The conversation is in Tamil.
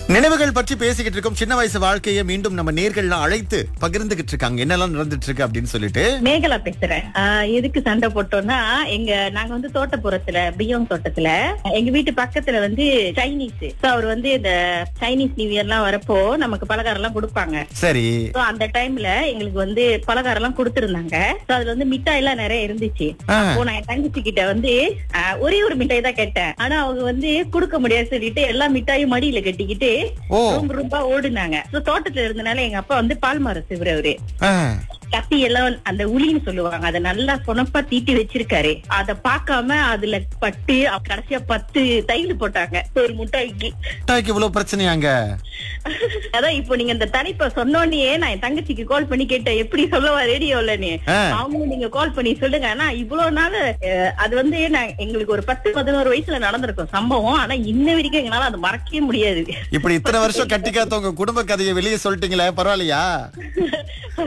நினைவுகள் பற்றி பேசிக்கிட்டு இருக்கோம் சின்ன வயசு வாழ்க்கையை மீண்டும் நம்ம நேர்கள்லாம் அழைத்து பகிர்ந்துகிட்டு இருக்காங்க என்னெல்லாம் நடந்துட்டு இருக்கு அப்படின்னு சொல்லிட்டு மேகலா பேசுறேன் ஆஹ் எதுக்கு சண்டை போட்டோம்னா எங்க நாங்க வந்து தோட்டப்புறத்துல பியோங் தோட்டத்துல எங்க வீட்டு பக்கத்துல வந்து சைனீஸ் சோ அவர் வந்து இந்த சைனீஸ் நியூ இயர் எல்லாம் வரப்போ நமக்கு பலகாரம் எல்லாம் கொடுப்பாங்க சரி சோ அந்த டைம்ல எங்களுக்கு வந்து பலகாரம் எல்லாம் கொடுத்திருந்தாங்க சோ அதுல வந்து மிட்டாய் எல்லாம் நிறைய இருந்துச்சு ஆ, அப்போ நான் என் தங்கச்சி கிட்ட வந்து ஆஹ், ஒரே ஒரு மிட்டாய் தான் கேட்டேன் ஆனா அவங்க வந்து கொடுக்க முடியாது சொல்லிட்டு எல்லா மிட்டாயும் மடியில கட்டிக்கிட்டு ஓ ரொம்ப ரொம்ப ஓடுனாங்க சோ தோட்டத்துல இருந்தனால எங்க அப்பா வந்து பால் மரம் சிவரவரு ஆ, கத்தி எல்லாம் அந்த உளின்னு சொல்லுவாங்க அத நல்லா சொனப்பா தீட்டி வச்சிருக்காரு அத பார்க்காம அதுல பட்டு கடைசியா பத்து தையல் போட்டாங்க ஒரு முட்டாய்க்கு மிட்டாய்க்கு இவ்வளவு பிரச்சனையாங்க அதான் இப்போ நீங்க இந்த தலைப்ப சொன்னோடனே நான் என் தங்கச்சிக்கு கால் பண்ணி கேட்டேன் எப்படி சொல்லவா ரேடியோலன்னு ஆ. அவங்களும் நீங்க கால் பண்ணி சொல்லுங்க ஆனா இவ்வளவு நாள் அஹ், அது வந்து நான் எங்களுக்கு ஒரு பத்து பதினோரு வயசுல நடந்திருக்கும் சம்பவம் ஆனா இன்ன வரைக்கும் எங்களால அது மறக்கவே முடியாது இப்படி இத்தனை வருஷம் கட்டி காத்த உங்க குடும்ப கதையை வெளியே சொல்லிட்டீங்களே பரவாயில்லையா